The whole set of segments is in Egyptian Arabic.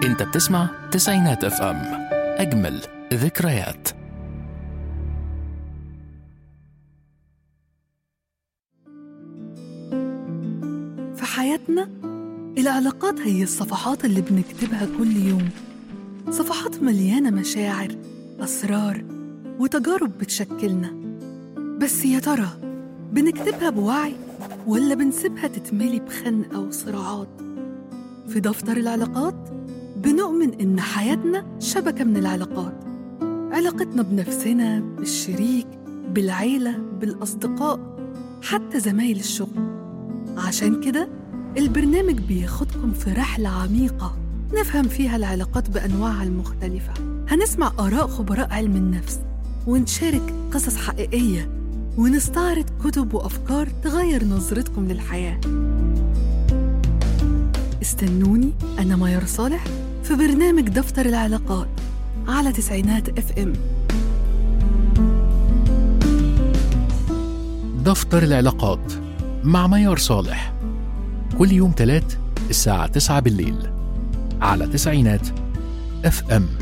انت بتسمع تسعينات اف ام اجمل ذكريات في حياتنا العلاقات هي الصفحات اللي بنكتبها كل يوم صفحات مليانة مشاعر أسرار وتجارب بتشكلنا بس يا ترى بنكتبها بوعي ولا بنسيبها تتملي بخنقة وصراعات في دفتر العلاقات بنؤمن إن حياتنا شبكة من العلاقات علاقتنا بنفسنا بالشريك بالعيلة بالأصدقاء حتى زمايل الشغل عشان كده البرنامج بياخدكم في رحلة عميقة نفهم فيها العلاقات بأنواعها المختلفة هنسمع آراء خبراء علم النفس ونشارك قصص حقيقية ونستعرض كتب وأفكار تغير نظرتكم للحياة استنوني أنا ميار صالح في برنامج دفتر العلاقات على تسعينات اف ام دفتر العلاقات مع ميار صالح كل يوم تلات الساعة 9 بالليل على تسعينات اف ام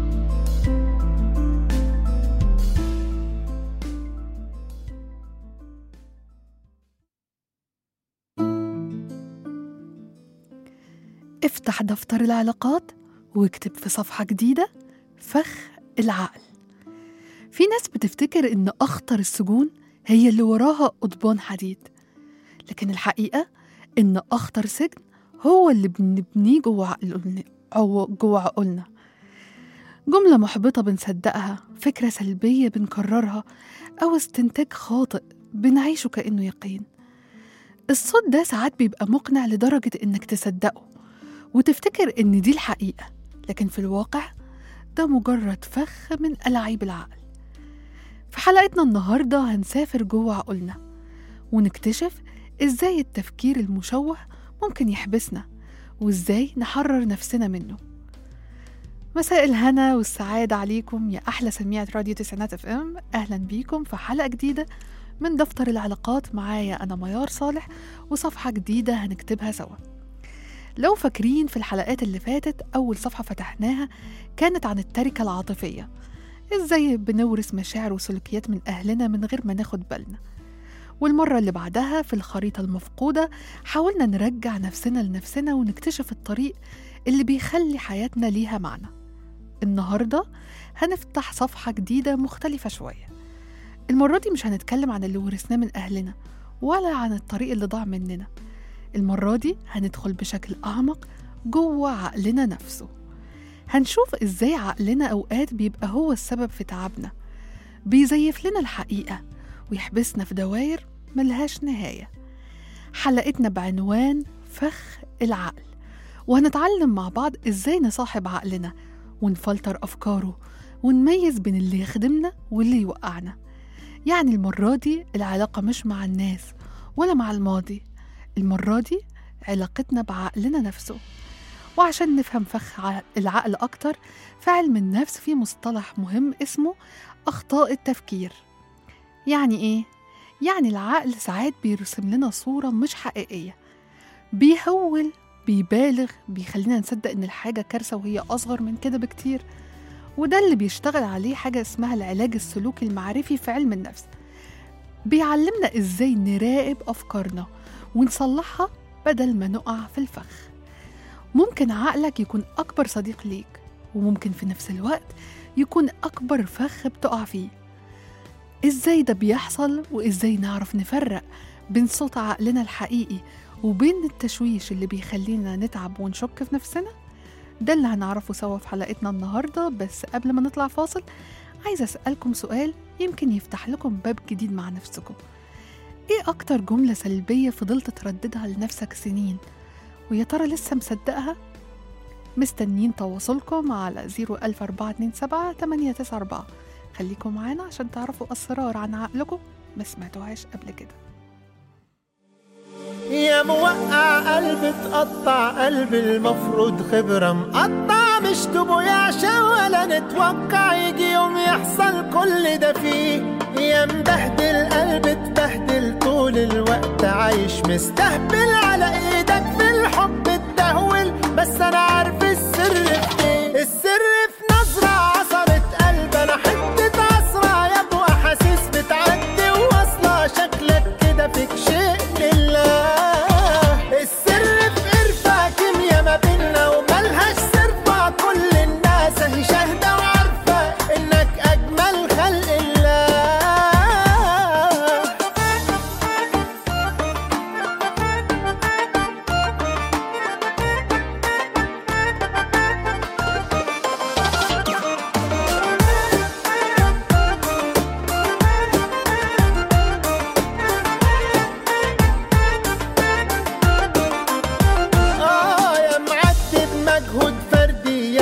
افتح دفتر العلاقات واكتب في صفحة جديدة فخ العقل في ناس بتفتكر إن أخطر السجون هي اللي وراها قضبان حديد لكن الحقيقة إن أخطر سجن هو اللي بنبنيه جوه عقلنا أو جوه عقولنا جملة محبطة بنصدقها فكرة سلبية بنكررها أو استنتاج خاطئ بنعيشه كأنه يقين الصوت ده ساعات بيبقى مقنع لدرجة إنك تصدقه وتفتكر إن دي الحقيقة لكن في الواقع ده مجرد فخ من ألاعيب العقل في حلقتنا النهاردة هنسافر جوه عقولنا ونكتشف إزاي التفكير المشوه ممكن يحبسنا وإزاي نحرر نفسنا منه مساء الهنا والسعادة عليكم يا أحلى سميعة راديو تسعينات اف ام أهلا بيكم في حلقة جديدة من دفتر العلاقات معايا أنا ميار صالح وصفحة جديدة هنكتبها سوا لو فاكرين في الحلقات اللي فاتت أول صفحة فتحناها كانت عن التركة العاطفية إزاي بنورث مشاعر وسلوكيات من أهلنا من غير ما ناخد بالنا والمرة اللي بعدها في الخريطة المفقودة حاولنا نرجع نفسنا لنفسنا ونكتشف الطريق اللي بيخلي حياتنا ليها معنى النهاردة هنفتح صفحة جديدة مختلفة شوية المرة دي مش هنتكلم عن اللي ورثناه من أهلنا ولا عن الطريق اللي ضاع مننا المرة دي هندخل بشكل أعمق جوه عقلنا نفسه هنشوف إزاي عقلنا أوقات بيبقى هو السبب في تعبنا بيزيف لنا الحقيقة ويحبسنا في دواير ملهاش نهاية حلقتنا بعنوان فخ العقل وهنتعلم مع بعض إزاي نصاحب عقلنا ونفلتر أفكاره ونميز بين اللي يخدمنا واللي يوقعنا يعني المرة دي العلاقة مش مع الناس ولا مع الماضي المرة دي علاقتنا بعقلنا نفسه وعشان نفهم فخ ع- العقل أكتر في علم النفس في مصطلح مهم اسمه أخطاء التفكير يعني إيه؟ يعني العقل ساعات بيرسم لنا صورة مش حقيقية بيهول بيبالغ بيخلينا نصدق إن الحاجة كارثة وهي أصغر من كده بكتير وده اللي بيشتغل عليه حاجة اسمها العلاج السلوكي المعرفي في علم النفس بيعلمنا إزاي نراقب أفكارنا ونصلحها بدل ما نقع في الفخ ممكن عقلك يكون أكبر صديق ليك وممكن في نفس الوقت يكون أكبر فخ بتقع فيه إزاي ده بيحصل وإزاي نعرف نفرق بين صوت عقلنا الحقيقي وبين التشويش اللي بيخلينا نتعب ونشك في نفسنا ده اللي هنعرفه سوا في حلقتنا النهاردة بس قبل ما نطلع فاصل عايزة أسألكم سؤال يمكن يفتح لكم باب جديد مع نفسكم إيه أكتر جملة سلبية فضلت ترددها لنفسك سنين ويا ترى لسه مصدقها؟ مستنيين تواصلكم على 01427 894 خليكم معانا عشان تعرفوا أسرار عن عقلكم ما سمعتوهاش قبل كده يا موقع قلب تقطع قلب المفروض خبرة مقطع مش يا ولا نتوقع يجي يوم يحصل كل ده فيه يا مبهدل قلب تبهدل طول الوقت عايش مستهبل على ايدك في الحب الدهول بس انا عارف السر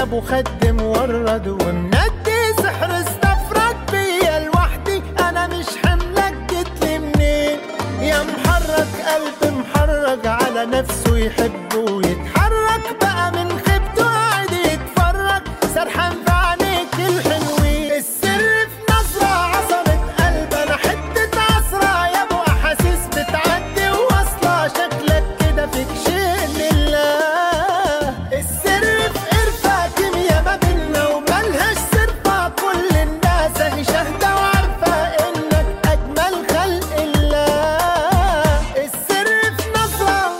ابو خد مورد ومندي سحر استفرد بيا لوحدي انا مش حملك جيت لي منين يا محرك قلب محرك على نفسه يحب ويتحرك بقى من خيبته قاعد يتفرج سرحان في عينيك الحلوين السر في نظرة عصرت قلب انا حتة عصرة يا ابو احاسيس بتعدي وواصلة شكلك كده فيك شيء لله السر في قرفة كيميا ما بينا وملهاش صرفة كل الناس اهي شاهدة وعارفة انك اجمل خلق الله السر في نظرة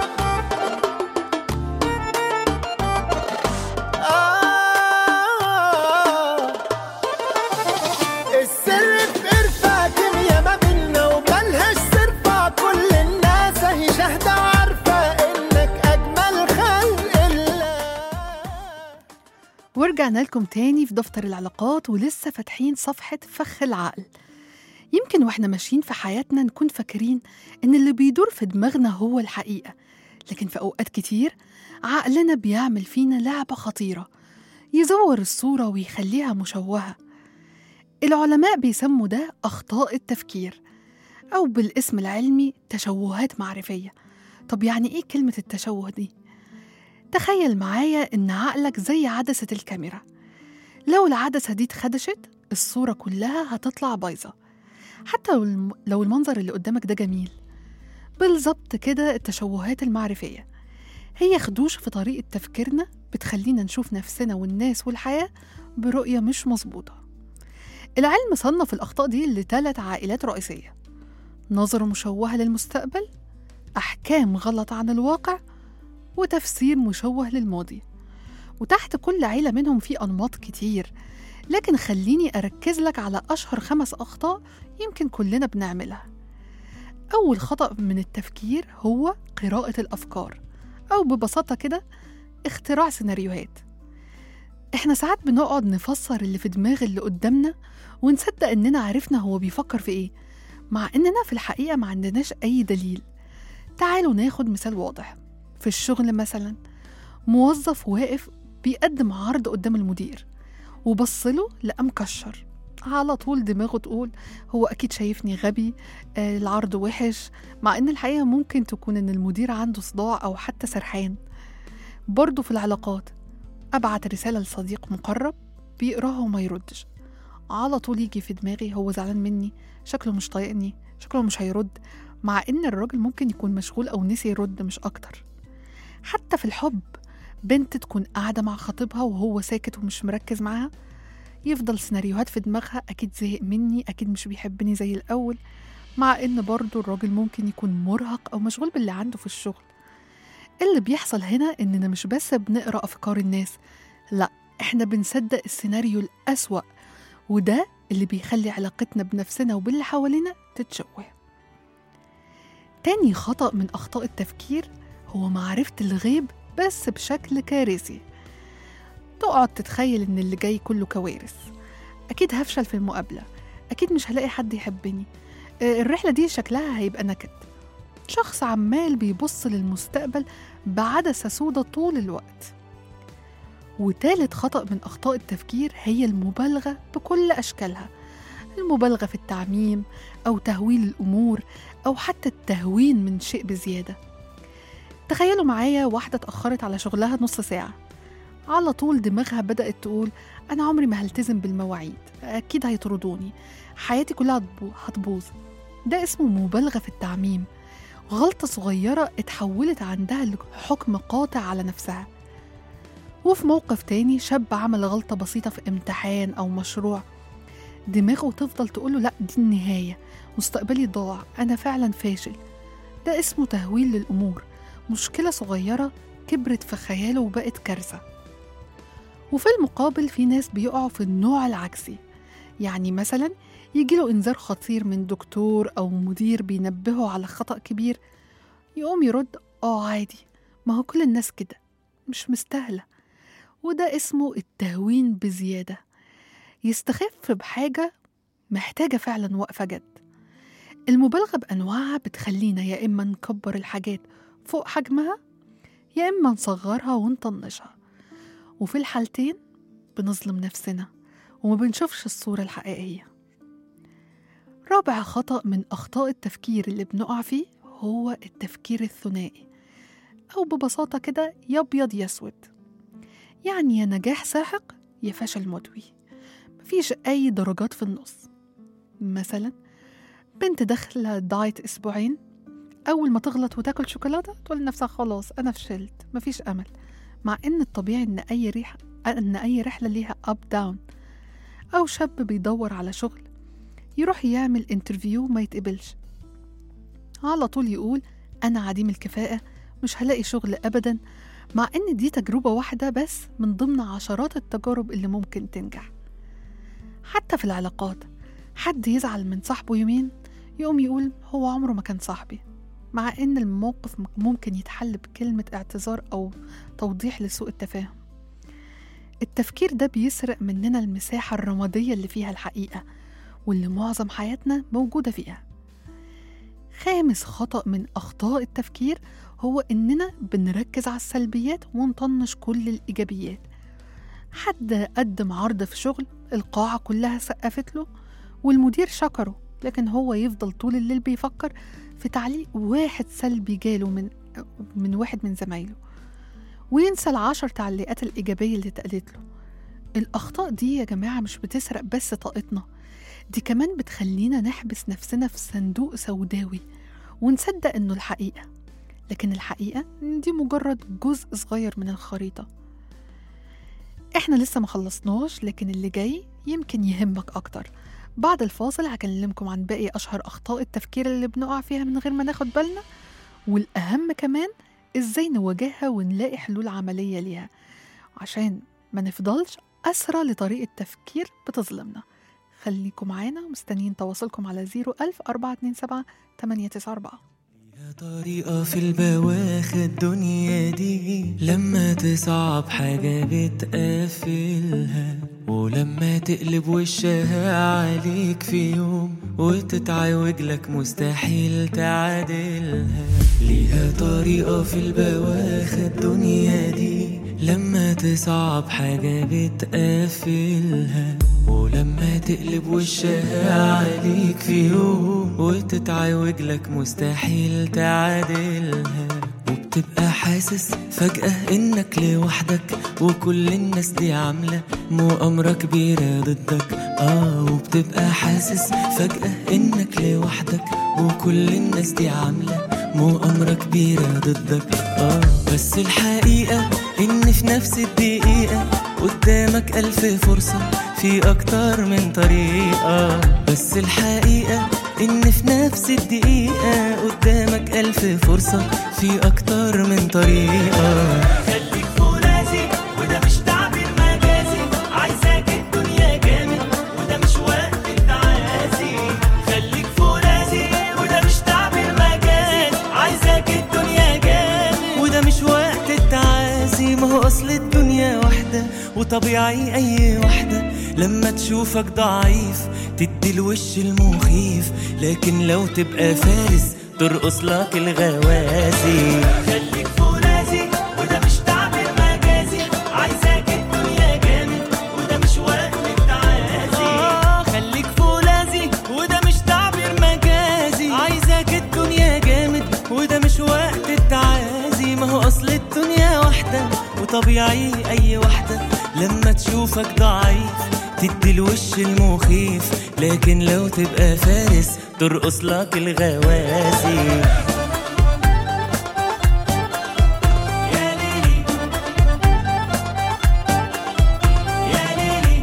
آه السر في قرفة كيميا ما بينا وملهاش صرفة كل الناس اهي شاهدة وعارفة انك اجمل خلق الله ورجعنا لكم تاني في دفتر العلاقات ولسه فاتحين صفحة فخ العقل يمكن واحنا ماشيين في حياتنا نكون فاكرين ان اللي بيدور في دماغنا هو الحقيقة لكن في أوقات كتير عقلنا بيعمل فينا لعبة خطيرة يزور الصورة ويخليها مشوهة العلماء بيسموا ده أخطاء التفكير أو بالاسم العلمي تشوهات معرفية طب يعني إيه كلمة التشوه دي؟ تخيل معايا إن عقلك زي عدسة الكاميرا لو العدسة دي اتخدشت الصورة كلها هتطلع بايظة حتى لو الم- لو المنظر اللي قدامك ده جميل بالظبط كده التشوهات المعرفية هي خدوش في طريقة تفكيرنا بتخلينا نشوف نفسنا والناس والحياة برؤية مش مظبوطة العلم صنف الأخطاء دي لثلاث عائلات رئيسية نظرة مشوهة للمستقبل أحكام غلط عن الواقع وتفسير مشوه للماضي وتحت كل عيلة منهم في أنماط كتير لكن خليني أركز لك على أشهر خمس أخطاء يمكن كلنا بنعملها أول خطأ من التفكير هو قراءة الأفكار أو ببساطة كده اختراع سيناريوهات إحنا ساعات بنقعد نفسر اللي في دماغ اللي قدامنا ونصدق إننا عرفنا هو بيفكر في إيه مع إننا في الحقيقة ما عندناش أي دليل تعالوا ناخد مثال واضح في الشغل مثلا موظف واقف بيقدم عرض قدام المدير وبصله لقى مكشر على طول دماغه تقول هو أكيد شايفني غبي آه العرض وحش مع إن الحقيقة ممكن تكون إن المدير عنده صداع أو حتى سرحان برضه في العلاقات أبعت رسالة لصديق مقرب بيقراها وما يردش على طول يجي في دماغي هو زعلان مني شكله مش طايقني شكله مش هيرد مع إن الراجل ممكن يكون مشغول أو نسي يرد مش أكتر حتى في الحب بنت تكون قاعدة مع خطيبها وهو ساكت ومش مركز معاها يفضل سيناريوهات في دماغها أكيد زهق مني أكيد مش بيحبني زي الأول مع إن برضه الراجل ممكن يكون مرهق أو مشغول باللي عنده في الشغل اللي بيحصل هنا إننا مش بس بنقرأ أفكار الناس لأ إحنا بنصدق السيناريو الأسوأ وده اللي بيخلي علاقتنا بنفسنا وباللي حوالينا تتشوه تاني خطأ من أخطاء التفكير هو معرفة الغيب بس بشكل كارثي تقعد تتخيل إن اللي جاي كله كوارث أكيد هفشل في المقابلة أكيد مش هلاقي حد يحبني آه، الرحلة دي شكلها هيبقى نكد شخص عمال بيبص للمستقبل بعدسة سودة طول الوقت وتالت خطأ من أخطاء التفكير هي المبالغة بكل أشكالها المبالغة في التعميم أو تهويل الأمور أو حتى التهوين من شيء بزيادة تخيلوا معايا واحدة اتأخرت على شغلها نص ساعة على طول دماغها بدأت تقول أنا عمري ما هلتزم بالمواعيد أكيد هيطردوني حياتي كلها هتبو- هتبوظ ده اسمه مبالغة في التعميم غلطة صغيرة اتحولت عندها لحكم قاطع على نفسها وفي موقف تاني شاب عمل غلطة بسيطة في امتحان أو مشروع دماغه تفضل تقوله لأ دي النهاية مستقبلي ضاع أنا فعلا فاشل ده اسمه تهويل للأمور مشكلة صغيرة كبرت في خياله وبقت كارثة وفي المقابل في ناس بيقعوا في النوع العكسي يعني مثلا يجيله إنذار خطير من دكتور أو مدير بينبهه على خطأ كبير يقوم يرد آه عادي ما هو كل الناس كده مش مستاهلة وده اسمه التهوين بزيادة يستخف بحاجة محتاجة فعلا وقفة جد المبالغة بأنواعها بتخلينا يا إما نكبر الحاجات فوق حجمها يا إما نصغرها ونطنشها وفي الحالتين بنظلم نفسنا وما بنشوفش الصورة الحقيقية رابع خطأ من أخطاء التفكير اللي بنقع فيه هو التفكير الثنائي أو ببساطة كده يا أبيض يا أسود يعني يا نجاح ساحق يا فشل مدوي مفيش أي درجات في النص مثلا بنت داخلة دايت أسبوعين أول ما تغلط وتاكل شوكولاتة تقول لنفسها خلاص أنا فشلت مفيش أمل مع إن الطبيعي إن أي ريحة إن أي رحلة ليها أب داون أو شاب بيدور على شغل يروح يعمل انترفيو ما يتقبلش على طول يقول أنا عديم الكفاءة مش هلاقي شغل أبدا مع إن دي تجربة واحدة بس من ضمن عشرات التجارب اللي ممكن تنجح حتى في العلاقات حد يزعل من صاحبه يومين يقوم يقول هو عمره ما كان صاحبي مع إن الموقف ممكن يتحل بكلمة اعتذار أو توضيح لسوء التفاهم التفكير ده بيسرق مننا المساحة الرمادية اللي فيها الحقيقة واللي معظم حياتنا موجودة فيها خامس خطأ من أخطاء التفكير هو إننا بنركز على السلبيات ونطنش كل الإيجابيات حد قدم عرض في شغل القاعة كلها سقفت له والمدير شكره لكن هو يفضل طول الليل بيفكر في تعليق واحد سلبي جاله من من واحد من زمايله وينسى العشر تعليقات الإيجابية اللي اتقالت له الأخطاء دي يا جماعة مش بتسرق بس طاقتنا دي كمان بتخلينا نحبس نفسنا في صندوق سوداوي ونصدق إنه الحقيقة لكن الحقيقة إن دي مجرد جزء صغير من الخريطة إحنا لسه ما خلصناش لكن اللي جاي يمكن يهمك أكتر بعد الفاصل هكلمكم عن باقي أشهر أخطاء التفكير اللي بنقع فيها من غير ما ناخد بالنا والأهم كمان إزاي نواجهها ونلاقي حلول عملية ليها عشان ما نفضلش أسرى لطريقة تفكير بتظلمنا خليكم معانا ومستنيين تواصلكم على 01000 427 894 يا طريقة في البواخة الدنيا دي لما تصعب حاجة بتقفلها ولما تقلب وشها عليك في يوم وتتعوج لك مستحيل تعادلها ليها طريقة في البواخة الدنيا دي لما تصعب حاجة بتقفلها ولما تقلب وشها عليك في يوم وتتعوج لك مستحيل تعادلها وبتبقى حاسس فجأة إنك لوحدك وكل الناس دي عاملة مؤامرة كبيرة ضدك آه وبتبقى حاسس فجأة إنك لوحدك وكل الناس دي عاملة مؤامرة كبيرة ضدك آه بس الحقيقة إن في نفس الدقيقة قدامك ألف فرصة في أكتر من طريقة بس الحقيقة إن في نفس الدقيقة قدامك ألف فرصة في أكتر من طريقة خليك فرازي وده مش تعبير مجازي عايزاك الدنيا جامد وده مش وقت التعازي خليك فرازي وده مش تعبير مجازي عايزاك الدنيا جامد وده مش وقت التعازي ما هو أصل الدنيا واحدة وطبيعي أي واحدة لما تشوفك ضعيف تدي الوش المخيف لكن لو تبقى فارس ترقص لك الغوازي خليك فرازي وده مش تعبير مجازي عايزاك الدنيا جامد وده مش وقت التعازي آه خليك فولاذي وده مش تعبير مجازي عايزاك الدنيا جامد وده مش وقت التعازي ما هو اصل الدنيا واحدة وطبيعي اي واحدة لما تشوفك ضعيف تدي الوش المخيف لكن لو تبقى فارس ترقص لك الغوازي يا ليلي يا ليلي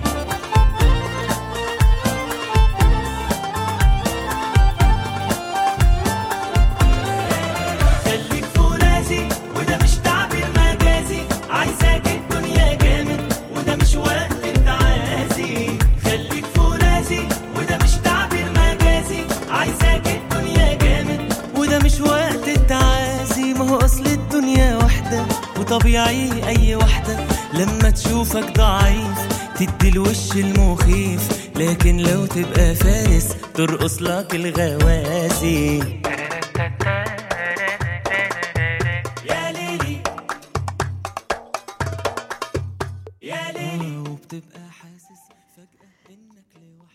خليك فرازي وده مش تعبير مجازي عايزاك الدنيا جامد وده مش وقت التعازي خليك فرازي وده مش تعبير مجازي عايزاك الدنيا جامد وده مش وقت التعازي ما هو اصل الدنيا واحدة وطبيعي اي واحدة لما تشوفك ضعيف تدي الوش المخيف لكن لو تبقى فارس ترقص لك الغوازي يا ليلي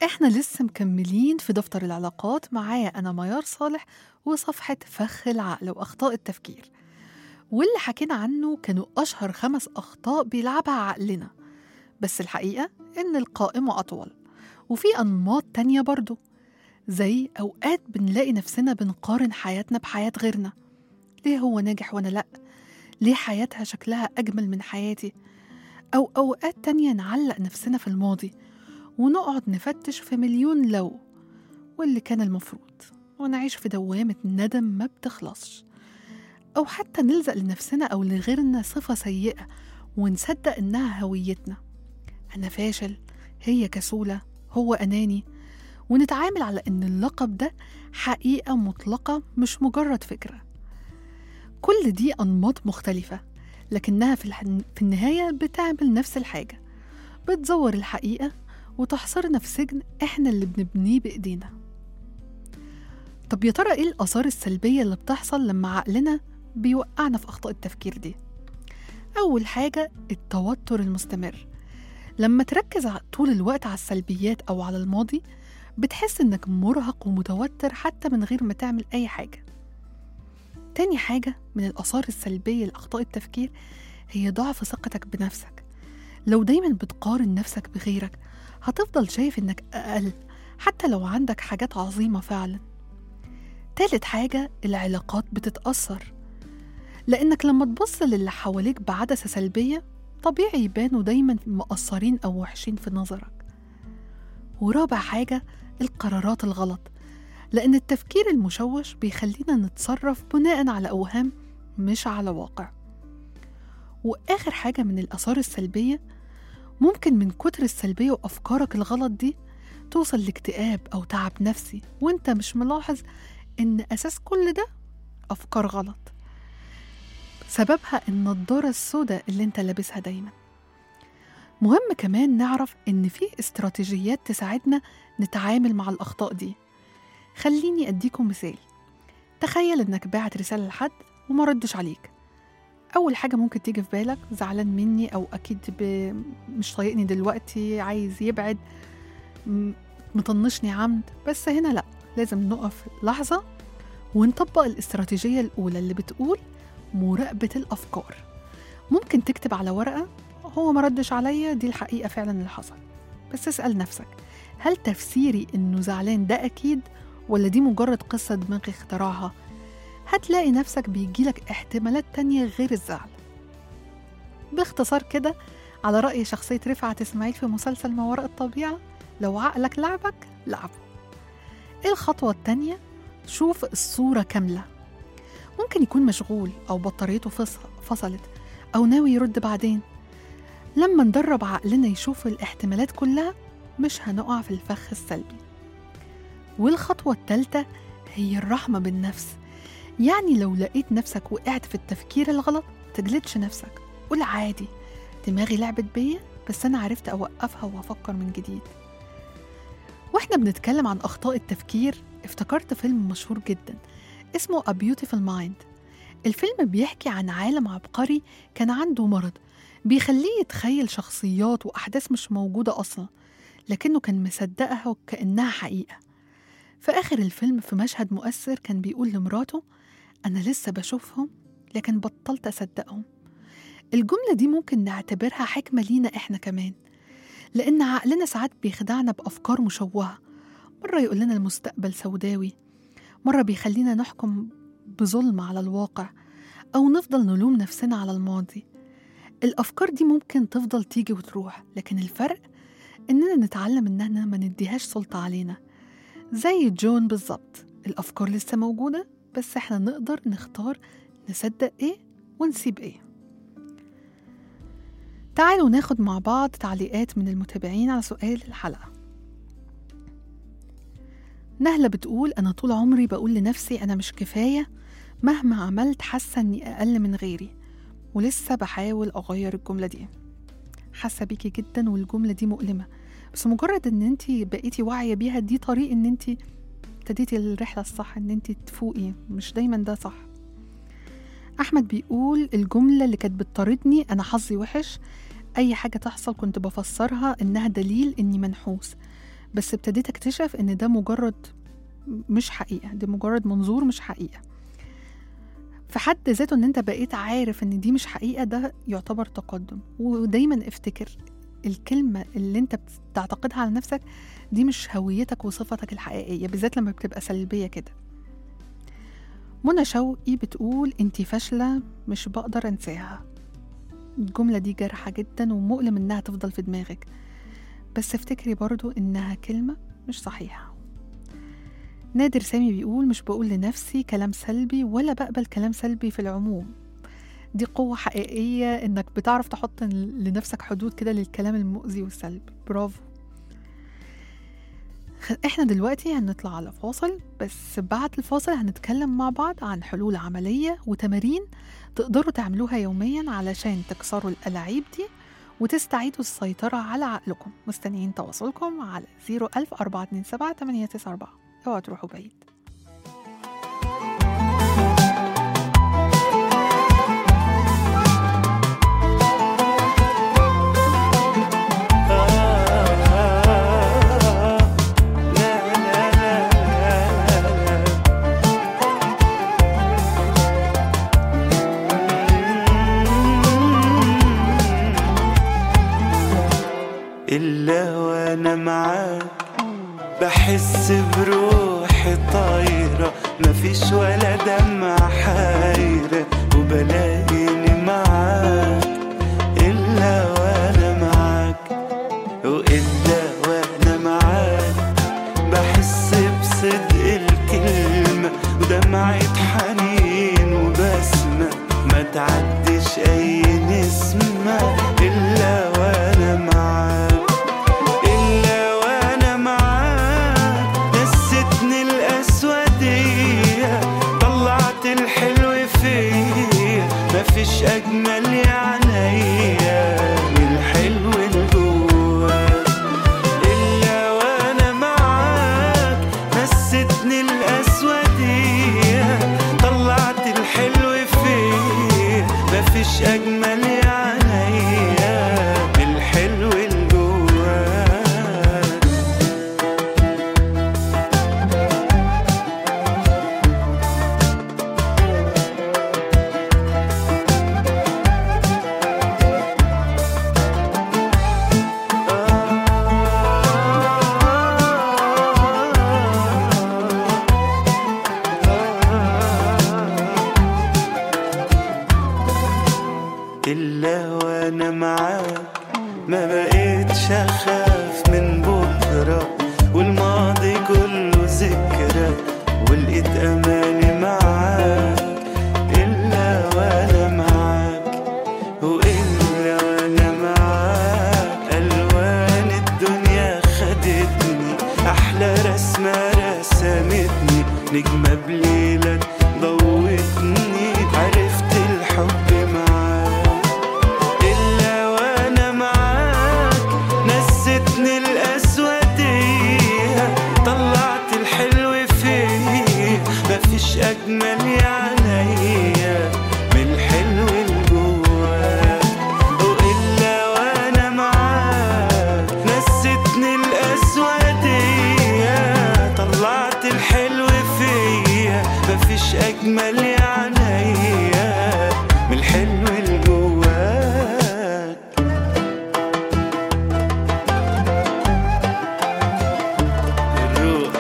احنا لسه مكملين في دفتر العلاقات معايا انا ميار صالح وصفحة فخ العقل وأخطاء التفكير واللي حكينا عنه كانوا أشهر خمس أخطاء بيلعبها عقلنا بس الحقيقة إن القائمة أطول وفي أنماط تانية برضو زي أوقات بنلاقي نفسنا بنقارن حياتنا بحياة غيرنا ليه هو ناجح وأنا لأ؟ ليه حياتها شكلها أجمل من حياتي؟ أو أوقات تانية نعلق نفسنا في الماضي ونقعد نفتش في مليون لو واللي كان المفروض ونعيش في دوامة ندم ما بتخلصش أو حتى نلزق لنفسنا أو لغيرنا صفة سيئة ونصدق إنها هويتنا أنا فاشل هي كسولة هو أناني ونتعامل على إن اللقب ده حقيقة مطلقة مش مجرد فكرة كل دي أنماط مختلفة لكنها في, الح... في النهاية بتعمل نفس الحاجة بتزور الحقيقة وتحصرنا في سجن إحنا اللي بنبنيه بإيدينا طب يا ترى إيه الآثار السلبية اللي بتحصل لما عقلنا بيوقعنا في أخطاء التفكير دي؟ أول حاجة التوتر المستمر لما تركز ع- طول الوقت على السلبيات أو على الماضي بتحس إنك مرهق ومتوتر حتى من غير ما تعمل أي حاجة تاني حاجة من الآثار السلبية لأخطاء التفكير هي ضعف ثقتك بنفسك لو دايما بتقارن نفسك بغيرك هتفضل شايف إنك أقل حتى لو عندك حاجات عظيمة فعلا تالت حاجة العلاقات بتتأثر لأنك لما تبص للي حواليك بعدسة سلبية طبيعي يبانوا دايما مقصرين أو وحشين في نظرك ورابع حاجة القرارات الغلط لأن التفكير المشوش بيخلينا نتصرف بناء على أوهام مش على واقع وآخر حاجة من الآثار السلبية ممكن من كتر السلبية وأفكارك الغلط دي توصل لاكتئاب أو تعب نفسي وانت مش ملاحظ إن أساس كل ده أفكار غلط سببها النضارة السوداء اللي انت لابسها دايما مهم كمان نعرف إن في استراتيجيات تساعدنا نتعامل مع الأخطاء دي خليني أديكم مثال تخيل إنك باعت رسالة لحد وما ردش عليك أول حاجة ممكن تيجي في بالك زعلان مني أو أكيد ب... مش طايقني دلوقتي عايز يبعد م- مطنشني عمد بس هنا لأ لازم نقف لحظة ونطبق الاستراتيجية الأولى اللي بتقول مراقبة الأفكار ممكن تكتب على ورقة هو ما ردش عليا دي الحقيقة فعلا اللي حصل بس اسأل نفسك هل تفسيري إنه زعلان ده أكيد ولا دي مجرد قصة دماغي اخترعها هتلاقي نفسك بيجيلك احتمالات تانية غير الزعل باختصار كده على رأي شخصية رفعت إسماعيل في مسلسل ما وراء الطبيعة لو عقلك لعبك لعبه إيه الخطوة التانية؟ شوف الصورة كاملة ممكن يكون مشغول أو بطاريته فص- فصلت أو ناوي يرد بعدين لما ندرب عقلنا يشوف الاحتمالات كلها مش هنقع في الفخ السلبي والخطوة التالتة هي الرحمة بالنفس يعني لو لقيت نفسك وقعت في التفكير الغلط تجلدش نفسك قول عادي دماغي لعبت بيا بس أنا عرفت أوقفها وأفكر من جديد وإحنا بنتكلم عن أخطاء التفكير افتكرت فيلم مشهور جدا اسمه A Beautiful Mind الفيلم بيحكي عن عالم عبقري كان عنده مرض بيخليه يتخيل شخصيات وأحداث مش موجودة أصلا لكنه كان مصدقها وكأنها حقيقة في آخر الفيلم في مشهد مؤثر كان بيقول لمراته أنا لسه بشوفهم لكن بطلت أصدقهم الجملة دي ممكن نعتبرها حكمة لينا إحنا كمان لأن عقلنا ساعات بيخدعنا بأفكار مشوهة مرة يقول لنا المستقبل سوداوي مرة بيخلينا نحكم بظلم على الواقع أو نفضل نلوم نفسنا على الماضي الأفكار دي ممكن تفضل تيجي وتروح لكن الفرق إننا نتعلم إننا ما نديهاش سلطة علينا زي جون بالظبط الأفكار لسه موجودة بس إحنا نقدر نختار نصدق إيه ونسيب إيه تعالوا ناخد مع بعض تعليقات من المتابعين على سؤال الحلقة نهلة بتقول أنا طول عمري بقول لنفسي أنا مش كفاية مهما عملت حاسة إني أقل من غيري ولسه بحاول أغير الجملة دي حاسة بيكي جدا والجملة دي مؤلمة بس مجرد إن أنت بقيتي واعية بيها دي طريق إن أنت ابتديتي الرحلة الصح إن أنت تفوقي مش دايما ده صح أحمد بيقول الجملة اللي كانت بتطاردني أنا حظي وحش أي حاجة تحصل كنت بفسرها إنها دليل إني منحوس بس ابتديت اكتشف ان ده مجرد مش حقيقة دي مجرد منظور مش حقيقة في حد ذاته ان انت بقيت عارف ان دي مش حقيقة ده يعتبر تقدم ودايما افتكر الكلمة اللي انت بتعتقدها على نفسك دي مش هويتك وصفتك الحقيقية بالذات لما بتبقى سلبية كده منى شوقي بتقول انتي فاشلة مش بقدر انساها الجملة دي جارحة جدا ومؤلم انها تفضل في دماغك بس افتكري برضو انها كلمة مش صحيحة نادر سامي بيقول مش بقول لنفسي كلام سلبي ولا بقبل كلام سلبي في العموم دي قوة حقيقية انك بتعرف تحط لنفسك حدود كده للكلام المؤذي والسلبي برافو خ- احنا دلوقتي هنطلع على فاصل بس بعد الفاصل هنتكلم مع بعض عن حلول عملية وتمارين تقدروا تعملوها يوميا علشان تكسروا الألاعيب دي وتستعيدوا السيطرة على عقلكم مستنيين تواصلكم على 01000 427 894 اوعوا تروحوا بعيد إلا وأنا معاك بحس بروحي طايرة مفيش ولا دمعة حايرة وبلاقيني معاك إلا وأنا معاك وإلا وأنا معاك بحس بصدق الكلمة ودمعة حنين وبسمة ما تعدش أي نسمة إلا وأنا معاك إلا وأنا معاك نستني الأسودية طلعت الحلو فيا مفيش أجمل يا عينيا من الحلو اللي جواك إلا وأنا معاك مستني الأسودية طلعت الحلو فيا مفيش أجمل يا عينيا من الحلو اللي جواك إلا وأنا معاك ما بقيتش أخاف من بكرة والماضي كله ذكرى ولقيت أماني معاك إلا وأنا معاك وإلا وأنا معاك ألوان الدنيا خدتني أحلى رسمة رسمتني نجمة بليلك ضوتني عرفت الحب معاك إلا وأنا معاك نستني الأسودية طلعت الحلو فيا مفيش أجمل يا عينيا من الحلو اللي جواك وإلا وأنا معاك نستني الأسودية طلعت الحلو فيا مفيش أجمل يا عينيا من الحلو اللي جواك الروح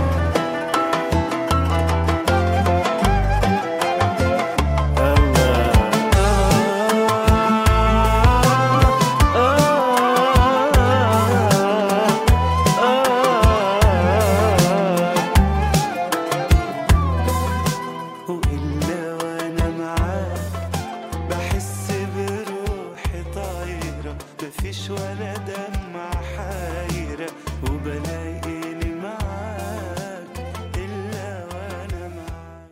وإلا وأنا معاك بحس بروحي طايرة مفيش ولا دمعة حايرة وبلاقيني معاك إلا وأنا معاك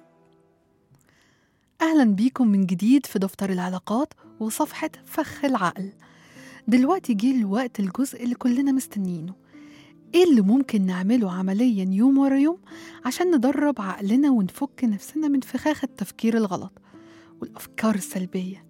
أهلا بيكم من جديد في دفتر العلاقات وصفحة فخ العقل دلوقتي جه الوقت الجزء اللي كلنا مستنيينه ايه اللي ممكن نعمله عمليا يوم ورا يوم عشان ندرب عقلنا ونفك نفسنا من فخاخ التفكير الغلط والأفكار السلبية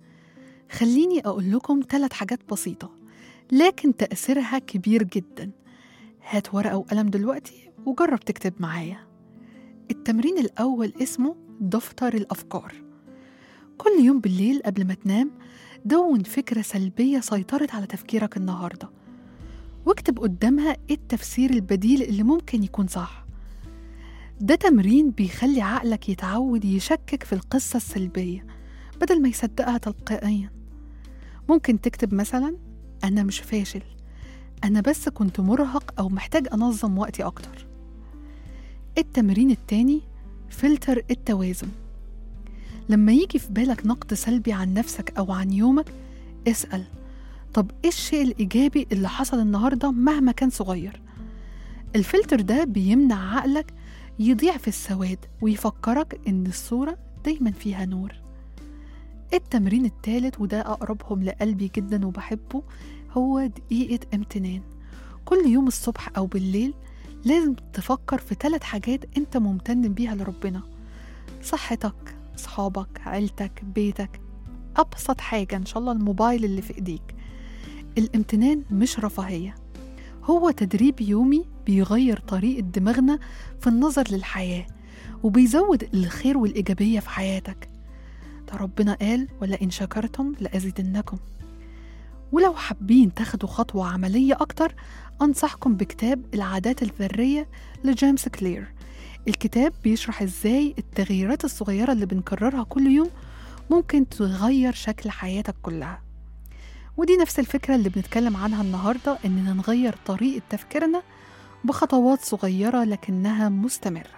خليني أقول لكم ثلاث حاجات بسيطة لكن تأثيرها كبير جدا هات ورقة وقلم دلوقتي وجرب تكتب معايا التمرين الأول اسمه دفتر الأفكار كل يوم بالليل قبل ما تنام دون فكرة سلبية سيطرت على تفكيرك النهاردة واكتب قدامها إيه التفسير البديل اللي ممكن يكون صح ده تمرين بيخلي عقلك يتعود يشكك في القصة السلبية بدل ما يصدقها تلقائيا ممكن تكتب مثلا أنا مش فاشل أنا بس كنت مرهق أو محتاج أنظم وقتي أكتر التمرين التاني فلتر التوازن لما يجي في بالك نقد سلبي عن نفسك أو عن يومك اسأل طب إيه الشيء الإيجابي اللي حصل النهاردة مهما كان صغير الفلتر ده بيمنع عقلك يضيع في السواد ويفكرك إن الصورة دايما فيها نور التمرين التالت وده أقربهم لقلبي جدا وبحبه هو دقيقة امتنان كل يوم الصبح أو بالليل لازم تفكر في ثلاث حاجات أنت ممتن بيها لربنا صحتك صحابك عيلتك بيتك أبسط حاجة إن شاء الله الموبايل اللي في إيديك الامتنان مش رفاهية هو تدريب يومي بيغير طريقة دماغنا في النظر للحياة وبيزود الخير والإيجابية في حياتك ده ربنا قال ولئن شكرتم لأزيدنكم ولو حابين تاخدوا خطوة عملية أكتر أنصحكم بكتاب العادات الذرية لجيمس كلير الكتاب بيشرح إزاي التغييرات الصغيرة اللي بنكررها كل يوم ممكن تغير شكل حياتك كلها ودي نفس الفكرة اللي بنتكلم عنها النهاردة إننا نغير طريقة تفكيرنا بخطوات صغيرة لكنها مستمرة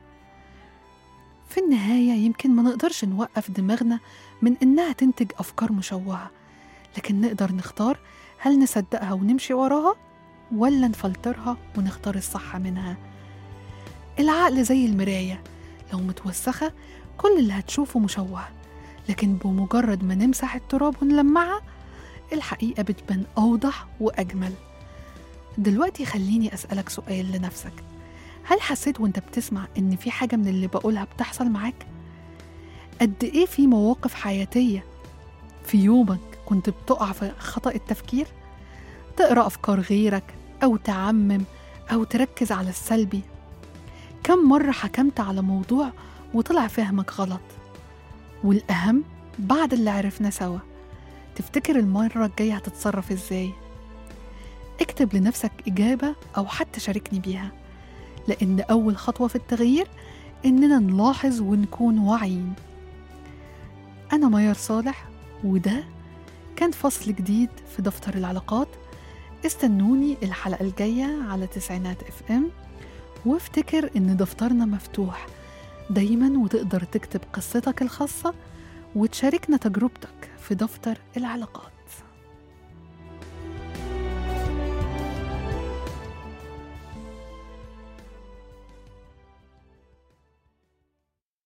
في النهاية يمكن ما نقدرش نوقف دماغنا من إنها تنتج أفكار مشوهة لكن نقدر نختار هل نصدقها ونمشي وراها ولا نفلترها ونختار الصح منها العقل زي المراية لو متوسخة كل اللي هتشوفه مشوه لكن بمجرد ما نمسح التراب ونلمعها الحقيقة بتبان أوضح وأجمل دلوقتي خليني أسألك سؤال لنفسك هل حسيت وانت بتسمع إن في حاجة من اللي بقولها بتحصل معاك؟ قد إيه في مواقف حياتية في يومك كنت بتقع في خطأ التفكير؟ تقرأ أفكار غيرك أو تعمم أو تركز على السلبي كم مرة حكمت على موضوع وطلع فهمك غلط والأهم بعد اللي عرفنا سوا تفتكر المرة الجاية هتتصرف ازاي اكتب لنفسك إجابة أو حتى شاركني بيها لأن أول خطوة في التغيير إننا نلاحظ ونكون واعيين أنا ميار صالح وده كان فصل جديد في دفتر العلاقات استنوني الحلقة الجاية على تسعينات اف ام وافتكر إن دفترنا مفتوح دايما وتقدر تكتب قصتك الخاصة وتشاركنا تجربتك في دفتر العلاقات